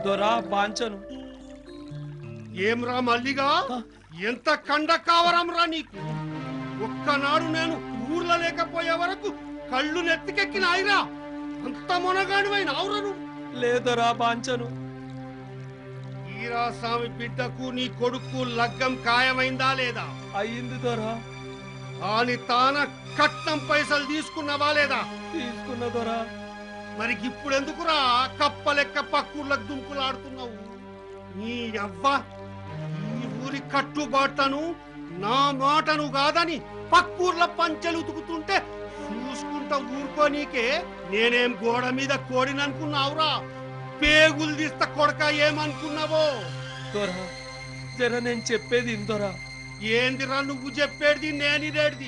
దొరా బాంచను ఏమ్రా మల్లిగా ఎంత కండ కావరంరా నీకు ఒక్కనాడు నేను ఊర్లో లేకపోయే వరకు కళ్ళు నెత్తికెక్కినాయిరా అంత మొనగాడివైన ఆవురా నువ్వు లేదొరా బాంచను ఈరాస్వామి బిడ్డకు నీ కొడుకు లగ్గం ఖాయమైందా లేదా అయ్యింది దొరా అని తాన కట్నం పైసలు తీసుకున్నావా లేదా తీసుకున్న దొరా మరి ఇప్పుడెందుకురా కప్పలెక్క పక్కూర్లకు దుంకులాడుతున్నావు నీ అవ్వ ఈ ఊరి కట్టుబాట్లను నా మాటను కాదని పక్కూర్ల పంచెలు ఉతుకుతుంటే చూసుకుంటా ఊరుకోనీకే నేనేం గోడ మీద కోడిననుకున్నావురా పేగులు తీస్తా కొడక ఏమనుకున్నావో దొరా జర నేను చెప్పేది ఇందొరా ఏందిరా నువ్వు చెప్పేది నేనిదేడిది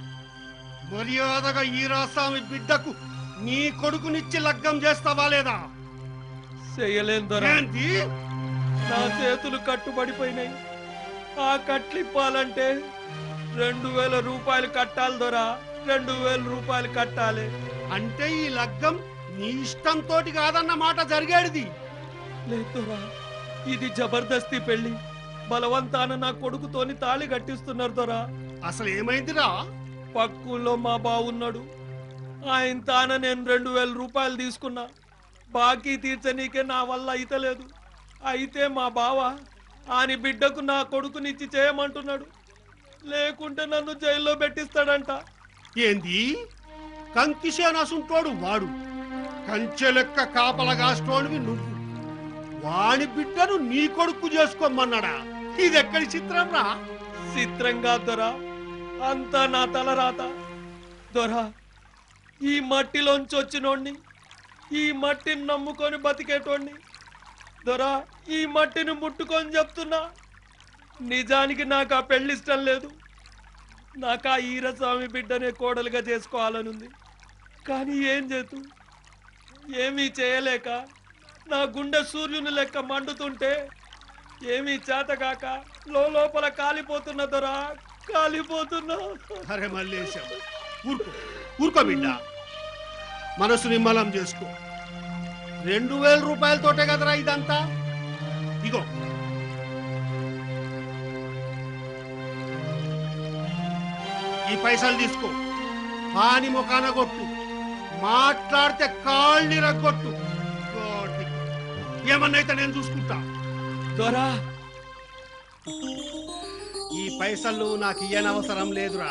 మర్యాదగా ఈ రాస్వామి బిడ్డకు నీ కొడుకునిచ్చి లగ్గం చేస్తావా లేదా చెయ్యలేను దొరా ఏంటి నా చేతులు కట్టుబడిపోయినాయి ఆ కట్లిప్పాలంటే రెండు వేల రూపాయలు కట్టాలి దొరా రెండు వేల రూపాయలు కట్టాలి అంటే ఈ లగ్గం నీ ఇష్టంతో కాదన్న మాట జరిగేది లేదు దొరా ఇది జబర్దస్తి పెళ్లి బలవంతాన నా కొడుకుతోని తాళి కట్టిస్తున్నారు దొరా అసలు ఏమైందిరా పక్కుల్లో మా బావున్నాడు ఆయన తాన నేను రెండు వేల రూపాయలు తీసుకున్నా బాకీ తీర్చనీకే నా వల్ల అయితలేదు అయితే మా బావ ఆని బిడ్డకు నా కొడుకునిచ్చి చేయమంటున్నాడు లేకుంటే నన్ను జైల్లో పెట్టిస్తాడంట ఏంది కంకిసేనసుంటోడు వాడు కంచె లెక్క కాపలగాస్తోనివి నువ్వు వాని బిడ్డను నీ కొడుకు చేసుకోమన్నాడా ఇది ఎక్కడి చిత్రం రా చిత్రంగా దొరా అంతా నా తలరాత దొరా ఈ మట్టిలోంచి వచ్చినోడ్ని ఈ మట్టిని నమ్ముకొని బతికేటోడ్ని దొరా ఈ మట్టిని ముట్టుకొని చెప్తున్నా నిజానికి నాకు ఆ పెళ్లి ఇష్టం లేదు నాకు ఆ ఈరస్వామి బిడ్డనే కోడలుగా చేసుకోవాలనుంది కానీ ఏం చేతు ఏమీ చేయలేక నా గుండె సూర్యుని లెక్క మండుతుంటే ఏమీ చేతగాక లోపల కాలిపోతున్న దొరా కాలిపోతున్నా అరే మల్లేశం ఊరుకో ఊరుకో బిడ్డ మనసు నిమ్మలం చేసుకో రెండు వేల రూపాయలతోటే కదరా ఇదంతా ఇగో ఈ పైసలు తీసుకో పాని ముఖాన కొట్టు మాట్లాడితే కాళ్ళని రగ్గొట్టు కోటి. ఏమన్నైతే నేను చూసుకుంటా దొరా ఈ పైసలు నాకు ఇయ్యనవసరం లేదురా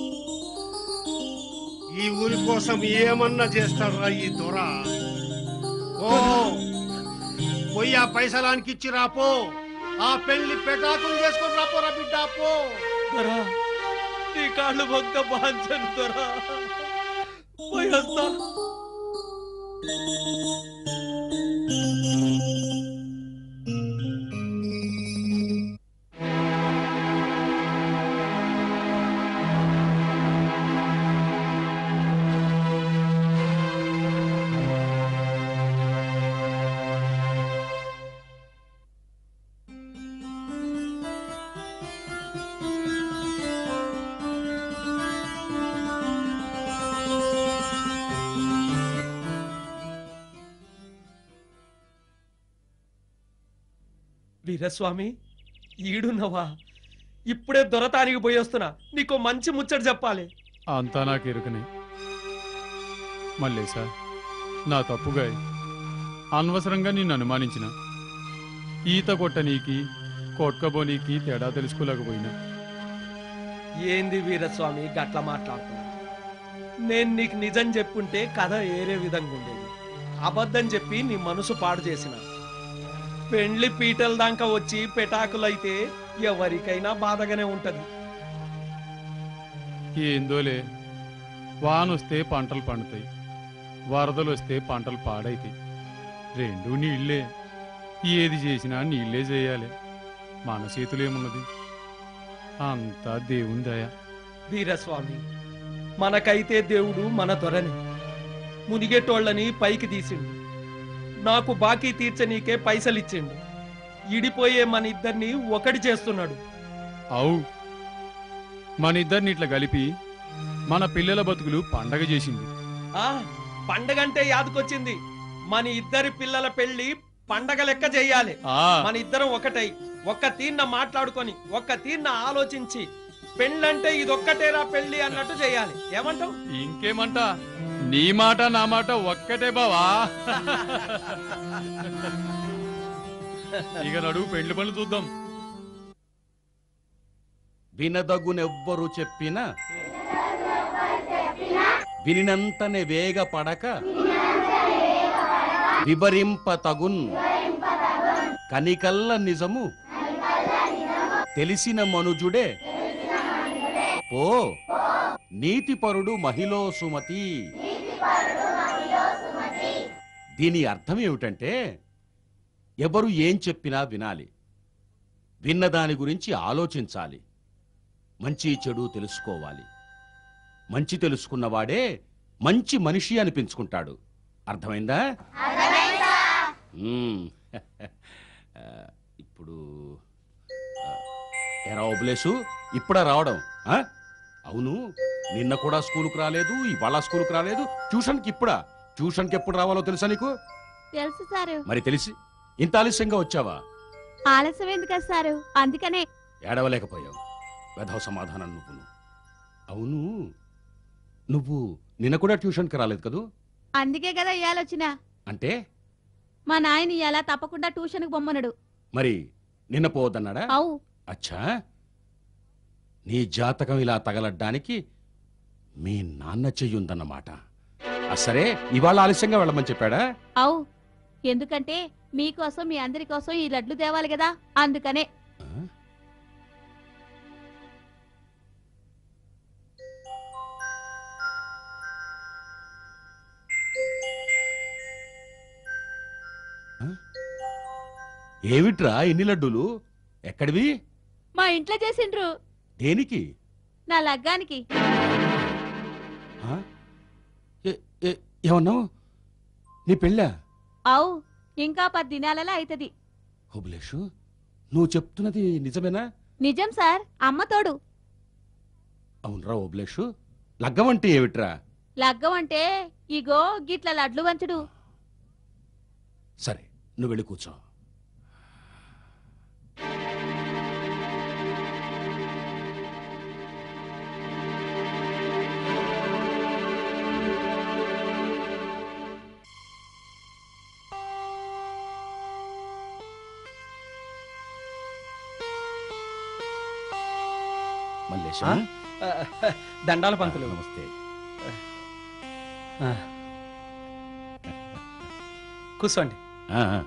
ఈ ఊరి కోసం ఏమన్నా చేస్తాడురా ఈ దొర ఓ పోయి ఆ పైసలానికి ఇచ్చి రాపో ఆ పెళ్లి పెటాకులు చేసుకొని రాపోరా బిడ్డ పో దొరా నీ కాళ్ళు మొక్క బాంచను దొరా పోయి వస్తా వీరస్వామి ఈడున్నవా ఇప్పుడే దొరతానికి పోయి వస్తున్నా నీకు మంచి ముచ్చట చెప్పాలి అంతా నాకు ఎరుకనే మల్లేసా నా తప్పుగా అనవసరంగా నిన్ను అనుమానించిన ఈత కొట్టనీకి కొట్టుకబోనీకి తేడా తెలుసుకోలేకపోయినా ఏంది వీరస్వామి గట్ల మాట్లాడుతున్నా నేను నీకు నిజం చెప్పుంటే కథ ఏరే విధంగా ఉండేది అబద్ధం చెప్పి నీ మనసు పాడు చేసిన పెండ్లి పీటల దాకా వచ్చి పెటాకులైతే ఎవరికైనా బాధగానే ఉంటది ఏందోలే వానొస్తే పంటలు పండుతాయి వరదలు వస్తే పంటలు పాడైతాయి రెండు నీళ్ళే ఏది చేసినా నీళ్ళే చేయాలి మన చేతులేమున్నది అంతా దేవుని దయ వీరస్వామి మనకైతే దేవుడు మన దొరని మునిగేటోళ్ళని పైకి తీసిండు నాకు బాకీ తీర్చనీకే పైసలు ఇచ్చిండు ఇడిపోయే మన ఇద్దరిని ఒకటి చేస్తున్నాడు అవు మన ఇద్దరిని ఇట్లా కలిపి మన పిల్లల బతుకులు పండగ చేసింది ఆ పండగంటే యాదకొచ్చింది మన ఇద్దరి పిల్లల పెళ్లి పండగ లెక్క చెయ్యాలి ఆ, మన ఇద్దరం ఒకటై ఒక్క తీర్న మాట్లాడుకొని ఒక్క తీర్న ఆలోచించి పెళ్ళంటే ఇదొక్కటేరా పెళ్లి అన్నట్టు చేయాలి ఏమంటావు ఇంకేమంట నీ మాట నా మాట ఒక్కటే బావా ఇక నడువు పెళ్లి పనులు చూద్దాం వినదగునెవ్వరు చెప్పిన వినినంతనే వేగపడక వివరింప తగున్ కనికల్ల నిజము తెలిసిన మనుజుడే ఓ నీతిపరుడు మహిళో సుమతి దీని అర్థం ఏమిటంటే ఎవరు ఏం చెప్పినా వినాలి విన్నదాని గురించి ఆలోచించాలి మంచి చెడు తెలుసుకోవాలి మంచి తెలుసుకున్నవాడే మంచి మనిషి అనిపించుకుంటాడు అర్థమైందా మ్మ్. ఆ, ఇప్పుడు ఆ, ఎరా ఓబులేసు ఇప్పుడా రావడం ఆ? అవును నిన్న కూడా స్కూలుకు రాలేదు ఇవాళ స్కూలుకు రాలేదు ట్యూషన్కి ఇప్పుడా ట్యూషన్కి ఎప్పుడు రావాలో తెలుసా నీకు తెలుసు సారు మరి తెలిసి ఇంత ఆలస్యంగా వచ్చావా ఆలస్యం ఎందుకు సారు అందుకనే ఏడవలేకపోయావు వెధవ సమాధానం నువ్వును అవును నువ్వు నిన్న కూడా ట్యూషన్కి రాలేదు కదూ అందుకే కదా ఇయ్యాలొచ్చిన అంటే మా నాయన ఇయ్యాల తప్పకుండా ట్యూషన్కి బొమ్మనుడు మరి నిన్న పోవద్దన్నాడా అవు అచ్చా నీ జాతకం ఇలా తగలడ్డానికి మీ నాన్న చెయ్యుందన్నమాట ఆ సరే ఇవాళ ఆలస్యంగా వెళ్ళమని చెప్పాడా అవు ఎందుకంటే మీకోసం మీ అందరి కోసం ఈ లడ్లు తేవాలి కదా అందుకనే ఆ? ఆ? ఏమిట్రా ఎన్ని లడ్డూలు ఎక్కడివి మా ఇంట్లో చేసిండ్రు దేనికి నా లగ్గానికి ఆ? ఏ- ఏ- ఏమన్నావు నీ పెళ్ళా అవు ఇంకా పది దినాలలో అవుతుంది హోబులేషు నువ్వు చెప్తున్నది నిజమేనా నిజం సార్ అమ్మ తోడు అవునరా ఓబ్లేషు లగ్గం అంటే ఏమిట్రా లగ్గం అంటే ఇగో గిట్ల లడ్లు వంచుడు సరే నువ్వు వెళ్ళి కూర్చో మల్లేశం దండాల పంతులు నమస్తే కూర్చోండి ఆ, ఆ.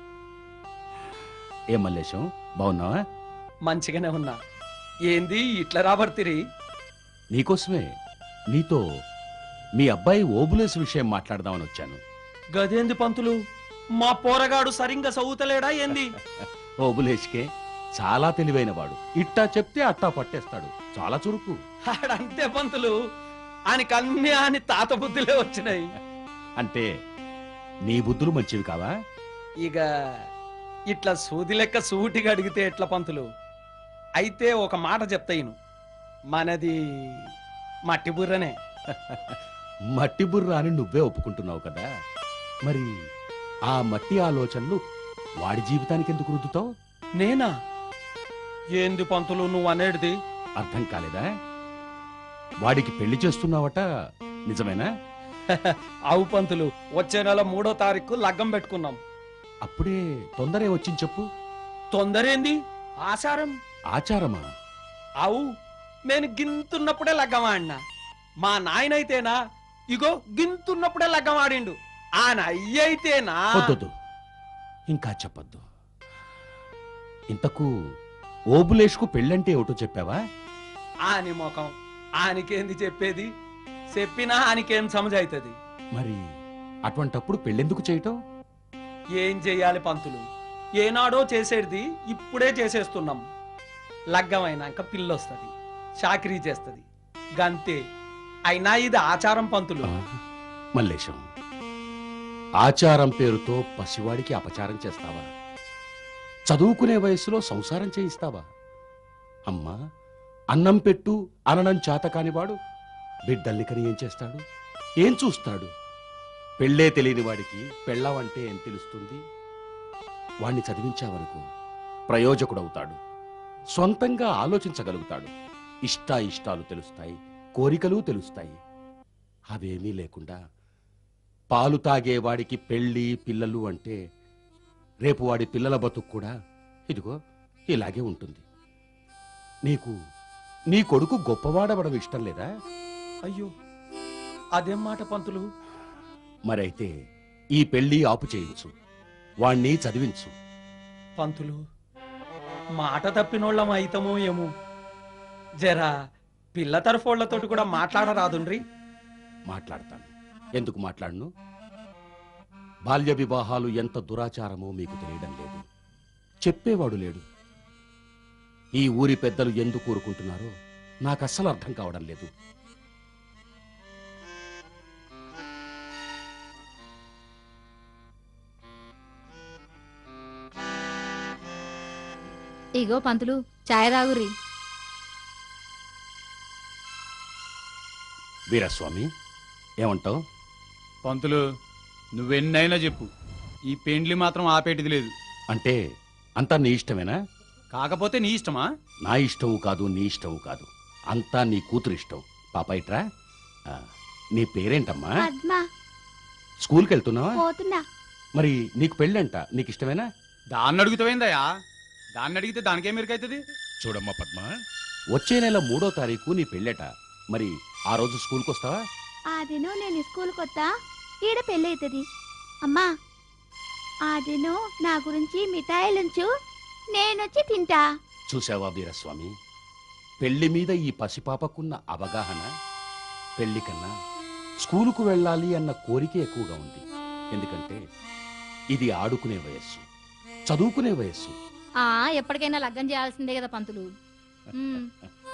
ఏ మల్లేశం బాగున్నావా మంచిగానే ఉన్నా ఏంది ఇట్లా రాబర్తిరి నీకోసమే నీతో మీ అబ్బాయి ఓబులేసు విషయం మాట్లాడదామని వచ్చాను గదేంది పంతులు మా పోరగాడు సరిగ్గా చదువుతలేడా ఏంది ఓబులేష్కే చాలా తెలివైనవాడు ఇట్టా చెప్తే అట్టా పట్టేస్తాడు చాలా చురుకు ఆడంతే పంతులు ఆయనకి అన్ని అని తాత బుద్ధులే వచ్చినాయి అంటే నీ బుద్ధులు మంచివి కావా ఇక ఇట్లా సూది లెక్క సూటిగా అడిగితే ఎట్లా పంతులు అయితే ఒక మాట చెప్తా ఈను మనది మట్టి బుర్రనే మట్టి బుర్ర అని నువ్వే ఒప్పుకుంటున్నావు కదా మరి ఆ మట్టి ఆలోచనలు వాడి జీవితానికి ఎందుకు రుద్దుతావు నేనా ఏంది పంతులు నువ్వు అనేటిది అర్థం కాలేదా వాడికి పెళ్లి చేస్తున్నావట నిజమేనా ఆవు పంతులు వచ్చే నెల మూడో తారీఖు లగ్గం పెట్టుకున్నాం అప్పుడే తొందరే వచ్చింది చెప్పు తొందరేంది ఆచారం ఆచారమా ఆవు నేను గింతున్నప్పుడే లగ్గం ఆడినా మా నాయనైతేనా ఇగో గింతున్నప్పుడే లగ్గం ఆడిండు ఆయన అయ్యైతేనా వద్దొద్దు ఇంకా చెప్పొద్దు ఇంతకు ఓబులేష్కు పెళ్ళంటే ఏమిటో చెప్పావా ఆని ముఖం ఆనికేంది చెప్పేది చెప్పినా ఆనికేం సమజైతది మరి అటువంటప్పుడు పెళ్ళెందుకు చేయటం ఏం చెయ్యాలి పంతులు ఏనాడో చేసేది ఇప్పుడే చేసేస్తున్నాం లగ్గం అయినాక పిల్లొస్తుంది చాకరీ చేస్తుంది గంతే అయినా ఇది ఆచారం పంతులు ఆ, మల్లేశం ఆచారం పేరుతో పసివాడికి అపచారం చేస్తావా చదువుకునే వయసులో సంసారం చేయిస్తావా అమ్మా అన్నం పెట్టు అననం చేత కానివాడు బిడ్డల్ని కని ఏం చేస్తాడు ఏం చూస్తాడు పెళ్ళే తెలియని వాడికి పెళ్ళావంటే ఏం తెలుస్తుంది వాణ్ణి చదివించావనుకో ప్రయోజకుడవుతాడు సొంతంగా ఆలోచించగలుగుతాడు ఇష్ట ఇష్టాలు తెలుస్తాయి కోరికలు తెలుస్తాయి అవేమీ లేకుండా పాలు తాగేవాడికి పెళ్ళి పిల్లలు అంటే రేపు వాడి పిల్లల బతుకు కూడా ఇదిగో ఇలాగే ఉంటుంది నీకు నీ కొడుకు గొప్పవాడవడం ఇష్టం లేదా అయ్యో అదేం మాట పంతులు మరైతే ఈ పెళ్లి ఆపు చేయించు వాణ్ణి చదివించు పంతులు మాట తప్పినోళ్ళం అయితమో ఏమో జరా పిల్ల తరఫోళ్లతోటి కూడా మాట్లాడరాదుండ్రి మాట్లాడతాను ఎందుకు మాట్లాడను బాల్య వివాహాలు ఎంత దురాచారమో మీకు తెలియడం లేదు చెప్పేవాడు లేడు ఈ ఊరి పెద్దలు ఎందుకు ఊరుకుంటున్నారో నాకు అస్సలు అర్థం కావడం లేదు ఇగో పంతులు చాయ్ తాగుర్రి వీరస్వామి ఏమంటావు పంతులు నువ్వెన్నైనా చెప్పు ఈ పెండ్లి మాత్రం ఆపేటిది లేదు అంటే అంతా నీ ఇష్టమేనా కాకపోతే నీ ఇష్టమా నా ఇష్టము కాదు నీ ఇష్టము కాదు అంతా నీ కూతురు ఇష్టం పాపాయిట్రా ఆ, నీ పేరేంటమ్మా పద్మ స్కూల్కి వెళ్తున్నావా పోతున్నా మరి నీకు పెళ్ళంట నీకు ఇష్టమేనా దాన్ని అడుగుతావేందయ్యా దాన్ని అడిగితే దానికేం మెరుకైతుంది చూడమ్మా పద్మ వచ్చే నెల మూడో తారీఖు నీ పెళ్ళట మరి ఆ రోజు స్కూల్కి వస్తావా ఆ దినం నేను స్కూల్ కొత్తా ఈడ పెళ్ళి అవుతుంది అమ్మా ఆ దినం నా గురించి మిఠాయిలుంచు నేనొచ్చి తింటా చూసావా వీరస్వామి పెళ్లి మీద ఈ పసిపాపకున్న అవగాహన పెళ్లి కన్నా స్కూలుకు వెళ్ళాలి అన్న కోరిక ఎక్కువగా ఉంది ఎందుకంటే ఇది ఆడుకునే వయస్సు చదువుకునే వయస్సు ఆ ఎప్పటికైనా లగ్గం చేయాల్సిందే కదా పంతులు ఉమ్,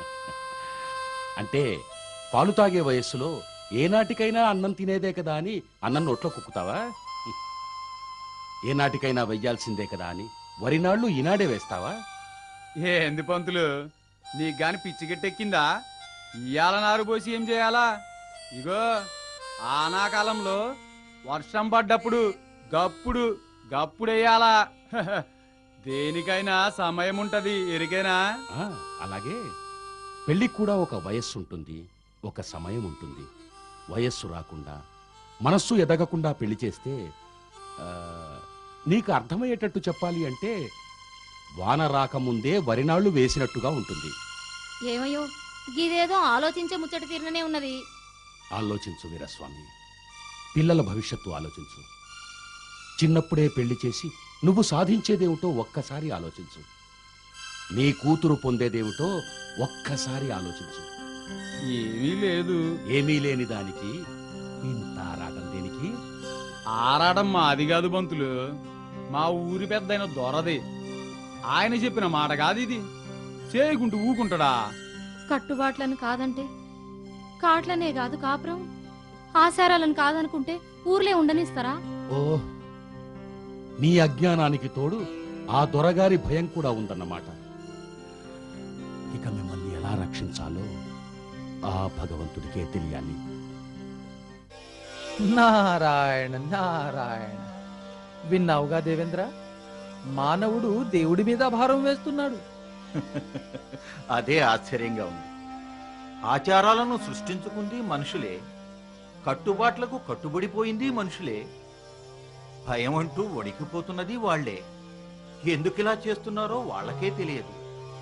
అంటే పాలు తాగే వయస్సులో ఏనాటికైనా అన్నం తినేదే కదా అని అన్నం నోట్లో కుక్కుతావా ఏనాటికైనా వెయ్యాల్సిందే కదా అని వరినాళ్ళు ఈనాడే వేస్తావా ఏంది పంతులు నీకు గాని పిచ్చి గట్టెక్కిందా ఇయ్యాల నారు పోసి ఏం చేయాలా ఇగో ఆనాకాలంలో వర్షం పడ్డప్పుడు గప్పుడు గప్పుడెయ్యాలా దేనికైనా సమయం ఉంటది ఎరికేనా ఆ, అలాగే పెళ్లికి కూడా ఒక వయస్సు ఉంటుంది ఒక సమయం ఉంటుంది వయస్సు రాకుండా మనస్సు ఎదగకుండా పెళ్లి చేస్తే ఆ, నీకు అర్థమయ్యేటట్టు చెప్పాలి అంటే వాన రాకముందే వరినాళ్ళు వేసినట్టుగా ఉంటుంది ఏమయ్యో ఇదేదో ఆలోచించే ముచ్చట తీరుననే ఉన్నది ఆలోచించు వీరస్వామి పిల్లల భవిష్యత్తు ఆలోచించు చిన్నప్పుడే పెళ్లి చేసి నువ్వు సాధించేదేమిటో ఒక్కసారి ఆలోచించు నీ కూతురు పొందేదేమిటో ఒక్కసారి ఆలోచించు ఏమీ లేదు ఏమీ లేని దానికి ఇంత ఆరాటం దేనికి ఆరాటం మాది కాదు బంతులు మా ఊరి పెద్దయిన దొరది ఆయన చెప్పిన మాట కాదు ఇది చేయకుంటూ ఊకుంటాడా కట్టుబాట్లను కాదంటే కాట్లనే కాదు కాపురం ఆచారాలను కాదనుకుంటే ఊర్లే ఉండనిస్తారా ఓ నీ అజ్ఞానానికి తోడు ఆ దొరగారి భయం కూడా ఉందన్నమాట ఇక మిమ్మల్ని ఎలా రక్షించాలో ఆ భగవంతుడికే తెలియాలి నారాయణ నారాయణ విన్నావుగా దేవేంద్ర మానవుడు దేవుడి మీద భారం వేస్తున్నాడు అదే ఆశ్చర్యంగా ఉంది ఆచారాలను సృష్టించుకుంది మనుషులే కట్టుబాట్లకు కట్టుబడిపోయింది మనుషులే భయం అంటూ వణికిపోతున్నది వాళ్లే ఎందుకిలా చేస్తున్నారో వాళ్ళకే తెలియదు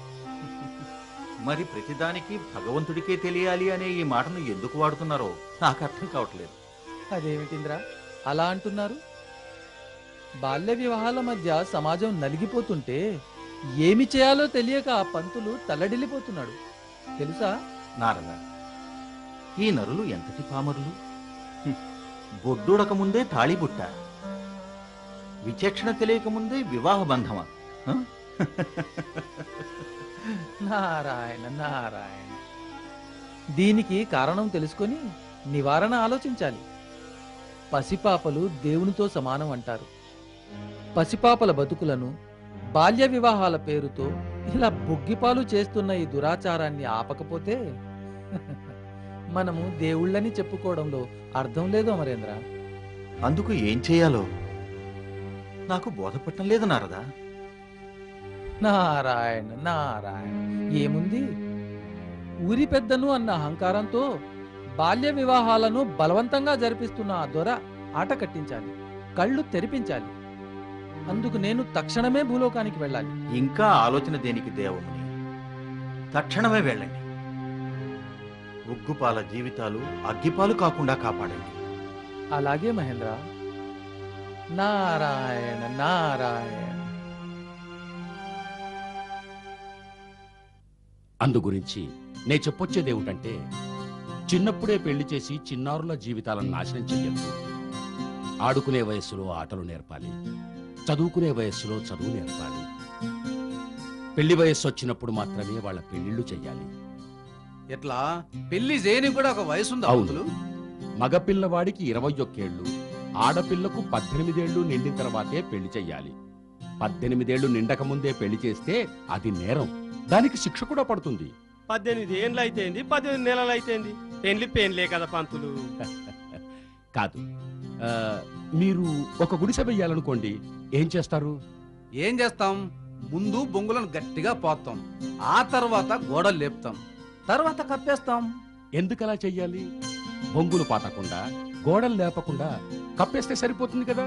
మరి ప్రతిదానికి భగవంతుడికే తెలియాలి అనే ఈ మాటను ఎందుకు వాడుతున్నారో నాకు అర్థం కావట్లేదు అదేమిటింద్రా అలా అంటున్నారు బాల్య వివాహాల మధ్య సమాజం నలిగిపోతుంటే ఏమి చేయాలో తెలియక ఆ పంతులు తల్లడిల్లిపోతున్నాడు తెలుసా నారద ఈ నరులు ఎంతటి పామరులు హ్మ్. బొడ్డుడక ముందే తాళిబుట్ట విచక్షణ తెలియక ముందే వివాహ బంధమా హ? నారాయణ నారాయణ దీనికి కారణం తెలుసుకొని నివారణ ఆలోచించాలి పసిపాపలు దేవునితో సమానం అంటారు పసిపాపల బతుకులను బాల్య వివాహాల పేరుతో ఇలా బుగ్గిపాలు చేస్తున్న ఈ దురాచారాన్ని ఆపకపోతే మనము దేవుళ్ళని చెప్పుకోవడంలో అర్థం లేదు అమరేంద్ర అందుకు ఏం చేయాలో నాకు బోధపట్టం లేదు నారదా నారాయణ నారాయణ ఏముంది ఊరి పెద్దను అన్న అహంకారంతో బాల్య వివాహాలను బలవంతంగా జరిపిస్తున్న ఆ దొర ఆట కట్టించాలి కళ్ళు తెరిపించాలి అందుకు నేను తక్షణమే భూలోకానికి వెళ్ళాలి ఇంకా ఆలోచన దేనికి దేవముని తక్షణమే వెళ్ళండి ఉగ్గుపాల జీవితాలు అగ్గిపాలు కాకుండా కాపాడండి అలాగే మహేంద్ర నారాయణ నారాయణ అందు గురించి నే చెప్పొచ్చేదేమిటంటే చిన్నప్పుడే పెళ్లి చేసి చిన్నారుల జీవితాలను నాశనం చెయ్యొద్దు ఆడుకునే వయస్సులో ఆటలు నేర్పాలి చదువుకునే వయస్సులో చదువు నేర్పాలి పెళ్లి వయస్సు వచ్చినప్పుడు మాత్రమే వాళ్ళ పెళ్లిళ్ళు చెయ్యాలి ఎట్లా పెళ్లి చేయని కూడా ఒక వయసు ఉంది అవును. అవుతులు మగపిల్లవాడికి ఇరవై ఒక్కేళ్లు ఆడపిల్లకు పద్దెనిమిదేళ్లు నిండిన తర్వాతే పెళ్లి చెయ్యాలి పద్దెనిమిదేళ్లు నిండక ముందే పెళ్లి చేస్తే అది నేరం దానికి శిక్ష కూడా పడుతుంది పద్దెనిమిది ఏండ్లు అయితేంది పద్దెనిమిది నెలలు అయితేంది పెళ్లి పెయిన్లే కదా పంతులు కాదు ఆ, మీరు ఒక గుడిసె వెయ్యాలనుకోండి ఏం చేస్తారు ఏం చేస్తాం ముందు బొంగులను గట్టిగా పోతాం ఆ తర్వాత గోడలు లేపుతాం తర్వాత కప్పేస్తాం ఎందుకలా చెయ్యాలి బొంగులు పాతకుండా గోడలు లేపకుండా కప్పేస్తే సరిపోతుంది కదా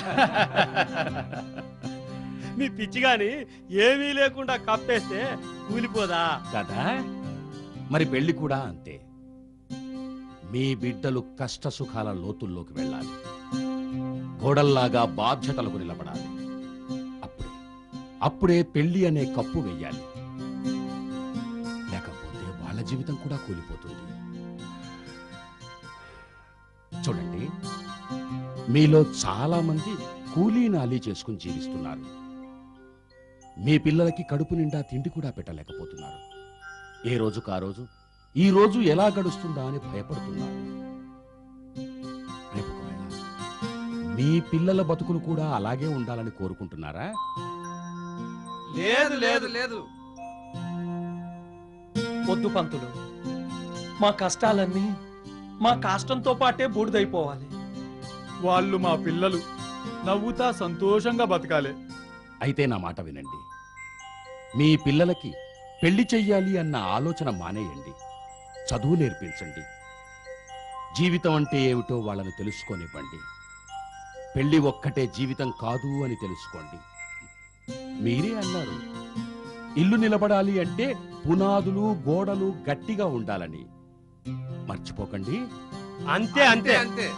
మీ పిచ్చి గాని ఏమీ లేకుండా కప్పేస్తే కూలిపోదా కదా మరి పెళ్లి కూడా అంతే మీ బిడ్డలు కష్ట సుఖాల లోతుల్లోకి వెళ్ళాలి గోడల్లాగా బాధ్యతలకు నిలబడాలి అప్పుడే అప్పుడే పెళ్లి అనే కప్పు వెయ్యాలి లేకపోతే వాళ్ళ జీవితం కూడా కూలిపోతుంది చూడండి మీలో చాలా మంది కూలీ నాలీ చేసుకుని జీవిస్తున్నారు మీ పిల్లలకి కడుపు నిండా తిండి కూడా పెట్టలేకపోతున్నారు ఏ రోజుకు ఆ రోజు ఈ రోజు ఎలా గడుస్తుందా అని భయపడుతున్నారు రేపు ఒకవేళ మీ పిల్లల బతుకులు కూడా అలాగే ఉండాలని కోరుకుంటున్నారా లేదు లేదు లేదు వద్దు పంతులు మా కష్టాలన్నీ మా కష్టంతో పాటే బూడిదైపోవాలి వాళ్ళు మా పిల్లలు నవ్వుతా సంతోషంగా బతకాలి అయితే నా మాట వినండి మీ పిల్లలకి పెళ్లి చెయ్యాలి అన్న ఆలోచన మానేయండి చదువు నేర్పించండి జీవితం అంటే ఏమిటో వాళ్ళని తెలుసుకోనివ్వండి పెళ్లి ఒక్కటే జీవితం కాదు అని తెలుసుకోండి మీరే అన్నారు ఇల్లు నిలబడాలి అంటే పునాదులు గోడలు గట్టిగా ఉండాలని మర్చిపోకండి అంతే అంతే అంతే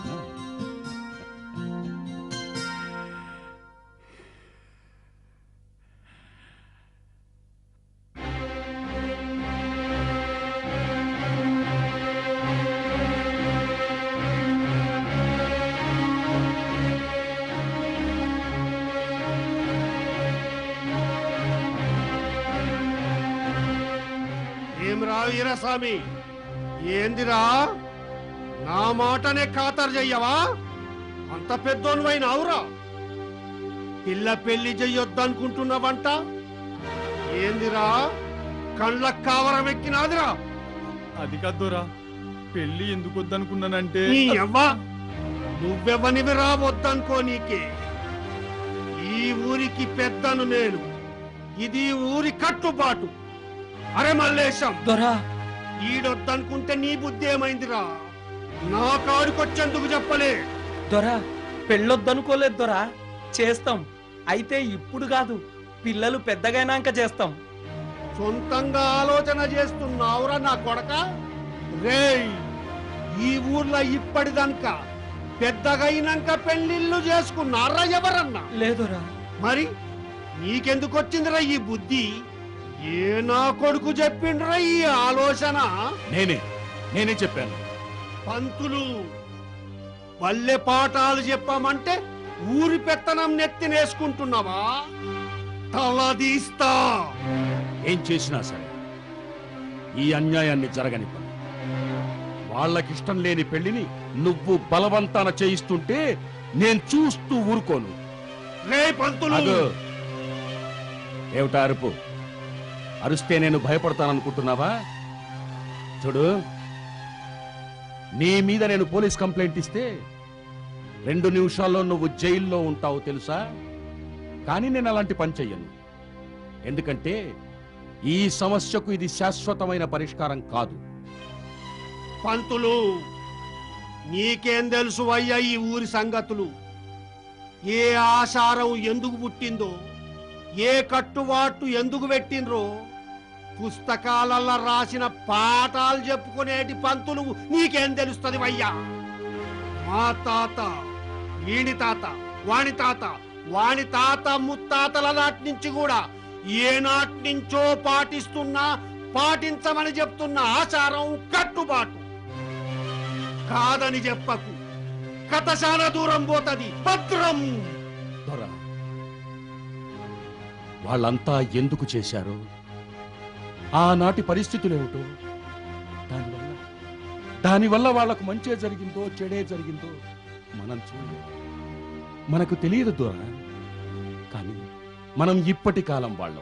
ఏమిరా వీరస్వామి ఏందిరా నా మాటనే ఖాతరు చెయ్యవా అంత పెద్దోనువైనావురా పిల్ల పెళ్లి చెయ్యొద్దనుకుంటున్నావంట ఏందిరా కళ్ళ కావరం ఎక్కినాదిరా అది కద్దురా పెళ్లి ఎందుకు వద్దనుకున్నానంటే నీ అవ్వ నువ్వెవనివి రావద్దనుకో నీకే ఈ ఊరికి పెద్దను నేను ఇది ఊరి కట్టుబాటు అరే మల్లేశం దొరా ఈడొద్దనుకుంటే నీ బుద్ధి ఏమైందిరా నా కాడుకొచ్చేందుకు చెప్పలే దొరా పెళ్ళొద్దనుకోలేదు దొరా చేస్తాం అయితే ఇప్పుడు కాదు పిల్లలు పెద్దగైనాక చేస్తాం సొంతంగా ఆలోచన చేస్తున్నావురా నా కొడక రేయ్ ఈ ఊర్లో ఇప్పటిదనక పెద్దగైనాక పెళ్లిళ్ళు చేసుకున్నారా ఎవరన్నా లేదురా మరి నీకెందుకు వచ్చిందిరా ఈ బుద్ధి ఏ నా కొడుకు చెప్పిండ్రా ఈ ఆలోచన నేనే నేనే చెప్పాను పంతులు పల్లె పాఠాలు చెప్పామంటే ఊరి పెత్తనం నెత్తినేసుకుంటున్నావా తలదీస్తా ఏం చేసినా సరే ఈ అన్యాయాన్ని జరగనివ్వను వాళ్ళకిష్టం లేని పెళ్లిని నువ్వు బలవంతాన చేయిస్తుంటే నేను చూస్తూ ఊరుకోను రే పంతులు అగో ఏమిటా అరుపు అరుస్తే నేను భయపడతాననుకుంటున్నావా చూడు నీ మీద నేను పోలీస్ కంప్లైంట్ ఇస్తే రెండు నిమిషాల్లో నువ్వు జైల్లో ఉంటావు తెలుసా కానీ నేను అలాంటి పని చెయ్యను ఎందుకంటే ఈ సమస్యకు ఇది శాశ్వతమైన పరిష్కారం కాదు పంతులు నీకేం తెలుసు అయ్యా ఈ ఊరి సంగతులు ఏ ఆచారం ఎందుకు పుట్టిందో ఏ కట్టుబాటు ఎందుకు పెట్టిండ్రో పుస్తకాలలో రాసిన పాఠాలు చెప్పుకునేటి పంతులు నీకేం తెలుస్తుంది అయ్యా మా తాత వీడి తాత వాణి తాత వాణి తాత ముత్తాతల నాటి నుంచి కూడా ఏ నాటి నుంచో పాటిస్తున్నా పాటించమని చెప్తున్న ఆచారం కట్టుబాటు కాదని చెప్పకు కథ చాలా దూరం పోతది భద్రం దొర వాళ్ళంతా ఎందుకు చేశారో ఆనాటి పరిస్థితులేమిటో దానివల్ల దానివల్ల వాళ్ళకు మంచే జరిగిందో చెడే జరిగిందో మనం చూడలేదు మనకు తెలియదు దొర కానీ మనం ఇప్పటి కాలం వాళ్ళం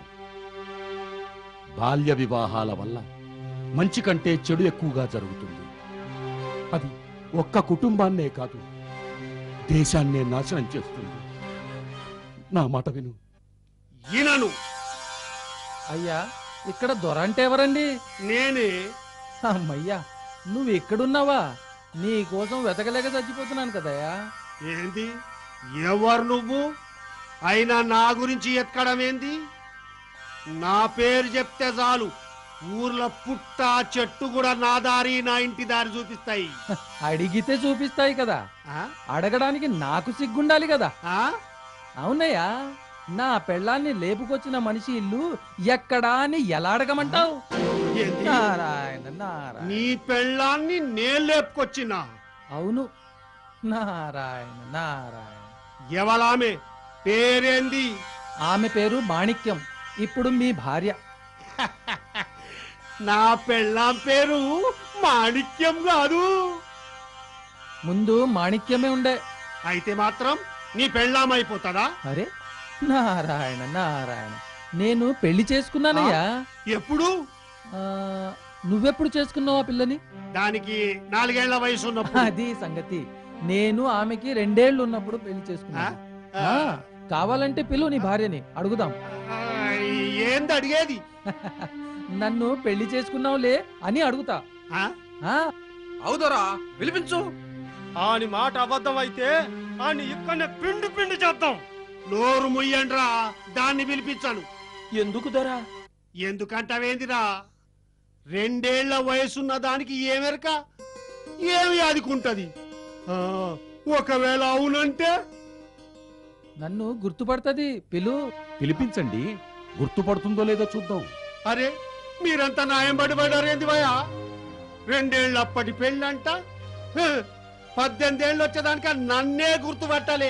బాల్య వివాహాల వల్ల మంచి కంటే చెడు ఎక్కువగా జరుగుతుంది అది ఒక్క కుటుంబాన్నే కాదు దేశాన్నే నాశనం చేస్తుంది నా మాట విను ఈనను అయ్యా ఇక్కడ దొర అంటే ఎవరండి నేనే అమ్మయ్యా నువ్వు ఎక్కడున్నావా నీ కోసం వెతకలేక చచ్చిపోతున్నాను కదయ్యా ఏంది ఎవరు నువ్వు అయినా నా గురించి ఎత్కడం ఏంది నా పేరు చెప్తే చాలు ఊర్లో పుట్ట చెట్టు కూడా నా దారి నా ఇంటి దారి చూపిస్తాయి అడిగితే చూపిస్తాయి కదా ఆ? అడగడానికి నాకు సిగ్గుండాలి కదా ఆ? అవునయ్యా నా పెళ్ళాన్ని లేపుకొచ్చిన మనిషి ఇల్లు ఎక్కడా అని ఎలా అడగమంటావు ఏంది? నారాయణ నారాయణ నీ పెళ్ళాన్ని నేను లేపుకొచ్చినా అవును నారాయణ నారాయణ ఎవలామె పేరేంది ఆమె పేరు మాణిక్యం ఇప్పుడు మీ భార్య నా పెళ్ళాం పేరు మాణిక్యం కాదు ముందు మాణిక్యమే ఉండే అయితే మాత్రం నీ పెళ్ళాం అయిపోతుందా అరే నారాయణ నారాయణ నేను పెళ్లి చేసుకున్నానయ్యా ఎప్పుడు ఆ, నువ్వెప్పుడు చేసుకున్నావు ఆ పిల్లని దానికి నాలుగేళ్ల వయసు ఉన్నప్పుడు అది సంగతి నేను ఆమెకి రెండేళ్లు ఉన్నప్పుడు పెళ్లి చేసుకున్నా ఆ? కావాలంటే పిలువు నీ భార్యని అడుగుదాం ఆ, ఏంది అడిగేది నన్ను పెళ్లి చేసుకున్నావులే అని అడుగుతా ఆ? ఆ అవుదరా పిలిపించు ఆని మాట అబద్ధం అయితే ఆని ఇక్కడనే పిండి పిండి చేద్దాం నోరు ముయ్యండ్రా దాన్ని పిలిపించాను ఎందుకు దొరా ఎందుకంటావేందిరా రెండేళ్ల వయసున్న దానికి ఏమెరక ఏమి ఆదుకుంటది ఆ, ఒకవేళ అవునంటే నన్ను గుర్తుపడుతుంది పిలు పిలిపించండి గుర్తుపడుతుందో లేదో చూద్దాం అరే మీరంతా న్యాయం పడిపడారేంది భయ రెండేళ్ళప్పటి పెళ్ళంట హ, పద్దెనిమిదేళ్ళు వచ్చేదానిక నన్నే గుర్తుపట్టాలి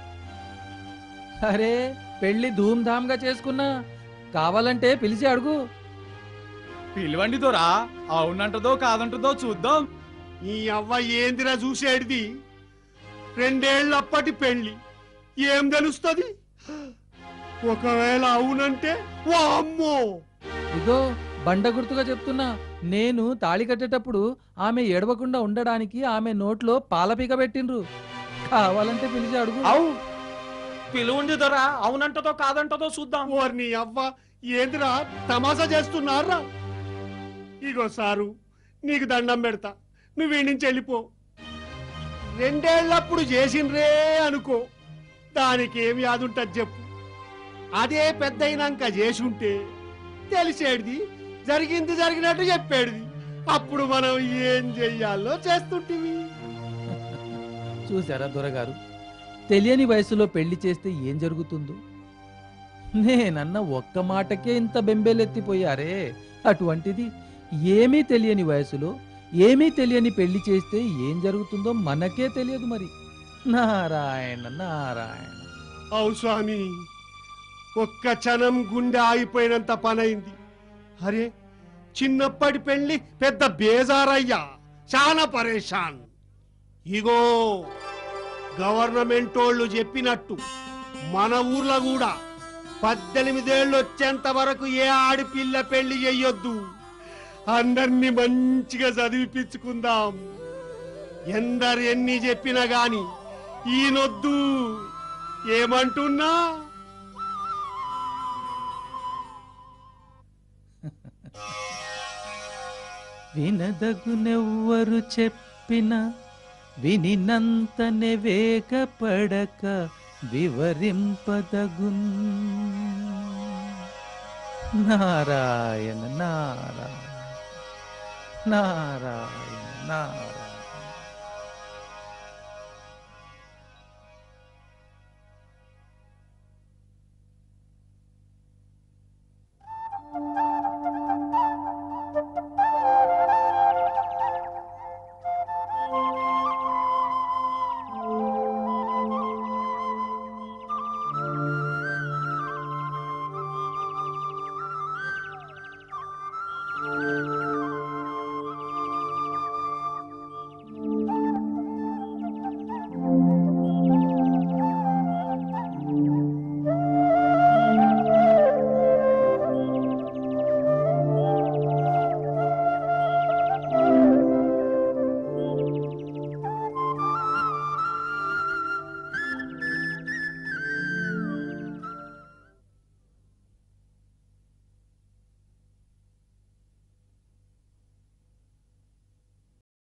అరే పెళ్లి ధూమ్ గా చేసుకున్నా కావాలంటే పిలిచి అడుగు పిలవండి దొరా అవునంటదో కాదంటదో చూద్దాం ఈ అవ్వ ఏందిరా చూసేటిది రెండేళ్ళప్పటి పెళ్లి ఏం తెలుస్తుంది ఒకవేళ అవునంటే వామ్మో ఇగో బండ గుర్తుగా చెప్తున్నా నేను తాళి కట్టేటప్పుడు ఆమె ఏడవకుండా ఉండడానికి ఆమె నోట్లో పాలపీక పెట్టిండ్రు కావాలంటే పిలిచి అడుగు అవు పిలువుంది దొరా అవునంటదో కాదంటదో చూద్దాం ఓర్ని అవ్వ ఏందిరా తమాషా చేస్తున్నారా ఇగో సారు నీకు దండం పెడతా నువ్వు ఈ నుంచి వెళ్ళిపో రెండేళ్లప్పుడు చేసిండ్రే అనుకో దానికి ఏమి యాదుంటది చెప్పు అదే పెద్దయినాక చేసుంటే తెలిసేడిది జరిగింది జరిగినట్టు చెప్పేడిది అప్పుడు మనం ఏం చెయ్యాలో చేస్తుంటివి చూసారా దొరగారు తెలియని వయసులో పెళ్లి చేస్తే ఏం జరుగుతుందో నేనన్న ఒక్క మాటకే ఇంత బెంబేలెత్తిపోయారే అటువంటిది ఏమీ తెలియని వయసులో ఏమీ తెలియని పెళ్లి చేస్తే ఏం జరుగుతుందో మనకే తెలియదు మరి నారాయణ నారాయణ అవు స్వామి ఒక్క క్షణం గుండె ఆగిపోయినంత పనైంది అరే చిన్నప్పటి పెళ్లి పెద్ద బేజారయ్యా చాలా పరేషాన్ ఇగో గవర్నమెంట్ వాళ్ళు చెప్పినట్టు మన ఊర్లో కూడా పద్దెనిమిదేళ్ళు వచ్చేంత వరకు ఏ ఆడపిల్ల పెళ్లి చెయ్యొద్దు అందరినీ మంచిగా చదివిపించుకుందాం ఎందరు ఎన్ని చెప్పినా గాని ఈయనొద్దు ఏమంటున్నా వినదగునెవ్వరు చెప్పిన వినినంతనే వేగపడక వివరింపదగున్ నారాయణ నారాయణ నారాయణ నారాయణ